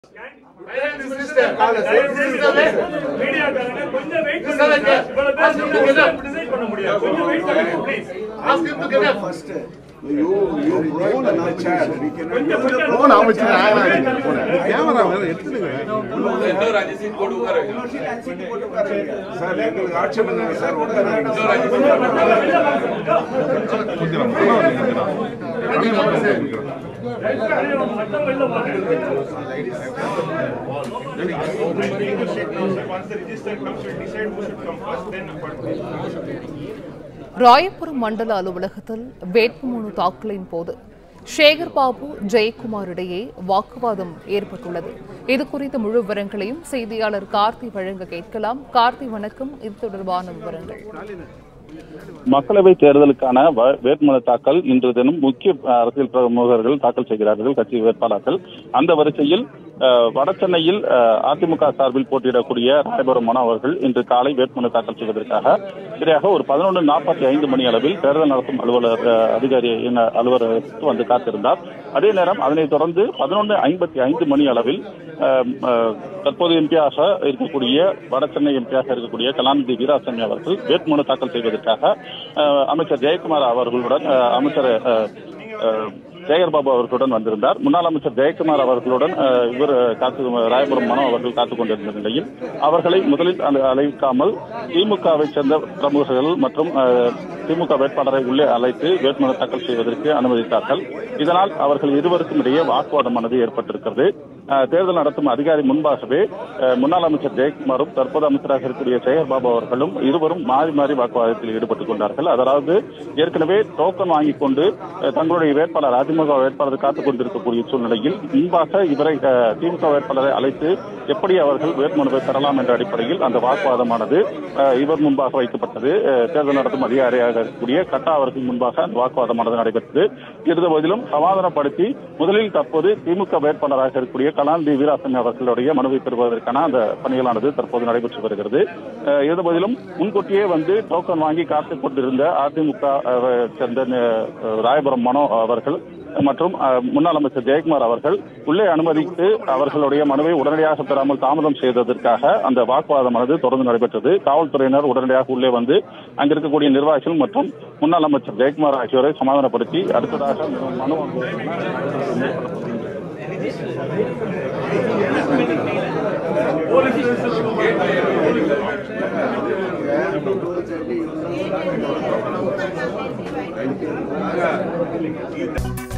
மீடியாக்காரங்க கொஞ்சம் வெயிட் பண்ணுங்க இவ்வளவு பேர் சொல்லிட்டு டிசைட் பண்ண முடியாது கொஞ்சம் வெயிட் பண்ணுங்க please First, you, you roll in the chair. We cannot. கொஞ்சம் கொஞ்சம் போன அமைச்சு கேமரா வேற எடுத்துடுங்க இன்னொரு அஞ்சு சீட் போட்டு உட்காரு சார் எங்களுக்கு ஆட்சி பண்ணுங்க சார் உட்காருங்க. இன்னொரு அஞ்சு சீட் கொஞ்சம் கொஞ்சம் மத்தவங்க வெளில வாங்க ராயபுரம் மண்டல அலுவலகத்தில் வேட்புமனு தாக்கலின் போது சேகர் பாபு ஜெயக்குமார் இடையே வாக்குவாதம் ஏற்பட்டுள்ளது இது குறித்த முழு விவரங்களையும் செய்தியாளர் கார்த்தி வழங்க கேட்கலாம் கார்த்தி வணக்கம் இது தொடர்பான விவரங்கள் மக்களவை தேர்தலுக்கான வ- வேட்புமனு தாக்கல் இன்று தினம் முக்கிய அஹ், அரசியல் பிரமுகர்கள் தாக்கல் செய்கிறார்கள் கட்சி வேட்பாளர்கள் அந்த வரிசையில் அஹ், வடசென்னையில் அஹ், அதிமுக சார்பில் போட்டியிடக்கூடிய ராயபுரம் மனோ அவர்கள் இன்று காலை வேட்புமனு தாக்கல் செய்வதற்காக சரியாக ஒரு பதினொன்று நாற்பத்தி ஐந்து மணி அளவில் தேர்தல் நடத்தும் அலுவலர் அஹ், அதிகாரி என அலுவலகத்துக்கு வந்து காத்திருந்தார் அதே நேரம் அதனைத் தொடர்ந்து பதினொன்று ஐம்பத்தி ஐந்து மணி அளவில் அஹ், அஹ், தற்போது எம்பியாக இருக்கக்கூடிய வடசென்னை எம்பியாக இருக்கக்கூடிய கலாநிதி வீராசாமி அவர்கள் வேட்புமனு தாக்கல் செய்வதற்காக அஹ், அமைச்சர் ஜெயக்குமார் அவர்களுடன் அஹ், அமைச்சர் அஹ், அஹ், சேகர்பாபு அவர்களுடன் வந்திருந்தார் முன்னாள் அமைச்சர் ஜெயக்குமார் அவர்களுடன் அஹ், இவர் காத்து ராயபுரம் மனோ அவர்கள் காத்துக் கொண்டிருந்த நிலையில் அவர்களை முதலில் அழை- அழைக்காமல் திமுகவை சேர்ந்த பிரமுகர்கள் மற்றும் அஹ், திமுக வேட்பாளரை உள்ளே அழைத்து வேட்புமனு தாக்கல் செய்வதற்கு அனுமதித்தார்கள் இதனால் அவர்கள் இருவருக்கும் இடையே வாக்குவாதமானது ஏற்பட்டிருக்கிறது அஹ், தேர்தல் நடத்தும் அதிகாரி முன்பாகவே அஹ், முன்னாள் அமைச்சர் ஜெயக்குமாரும் தற்போது அமைச்சராக இருக்கக்கூடிய சேகர்பாபு அவர்களும் இருவரும் மாறி மாறி வாக்குவாதத்தில் ஈடுபட்டுக் கொண்டார்கள் அதாவது ஏற்கனவே டோக்கன் வாங்கிக் கொண்டு அஹ், தங்களுடைய வேட்பாளர் அதிமுக வேட்பாளர் காத்துக் கொண்டிருக்கக்கூடிய சூழ்நிலையில் முன்பாக இவரை அஹ், திமுக வேட்பாளரை அழைத்து எப்படி அவர்கள் வேட்புமனுவை பெறலாம் என்ற அடிப்படையில் அந்த வாக்குவாதமானது அஹ், இவர் முன்பாக வைக்கப்பட்டது அஹ், தேர்தல் நடத்தும் அதிகாரியாக இருக்கக்கூடிய கட்டா அவர்கள் முன்பாக அந்த வாக்குவாதமானது நடைபெற்றது இருந்த போதிலும் சமாதானப்படுத்தி முதலில் தற்போது திமுக வேட்பாளராக இருக்கக்கூடிய கலாநிதி வீராசாமி அவர்களுடைய மனுவை பெறுவதற்கான அந்த பணிகளானது தற்போது நடைபெற்று வருகிறது அஹ், இருந்த போதிலும் முன்கூட்டியே வந்து டோக்கன் வாங்கி காத்துக் கொண்டிருந்த அதிமுக அஹ், சேர்ந்த அஹ், ராயபுரம் மனோ அவர்கள் மற்றும் அஹ், முன்னாள் அமைச்சர் ஜெயக்குமார் அவர்கள் உள்ளே அனுமதித்து அவர்களுடைய மனுவை உடனடியாக பெறாமல் தாமதம் செய்ததற்காக அந்த வாக்குவாதமானது தொடர்ந்து நடைபெற்றது காவல்துறையினர் உடனடியாக உள்ளே வந்து அங்கிருக்கக்கூடிய நிர்வாகிகள் மற்றும் முன்னாள் அமைச்சர் ஜெயக்குமார் ஆகியோரை சமாதானப்படுத்தி அடுத்ததாக மனு Thank you.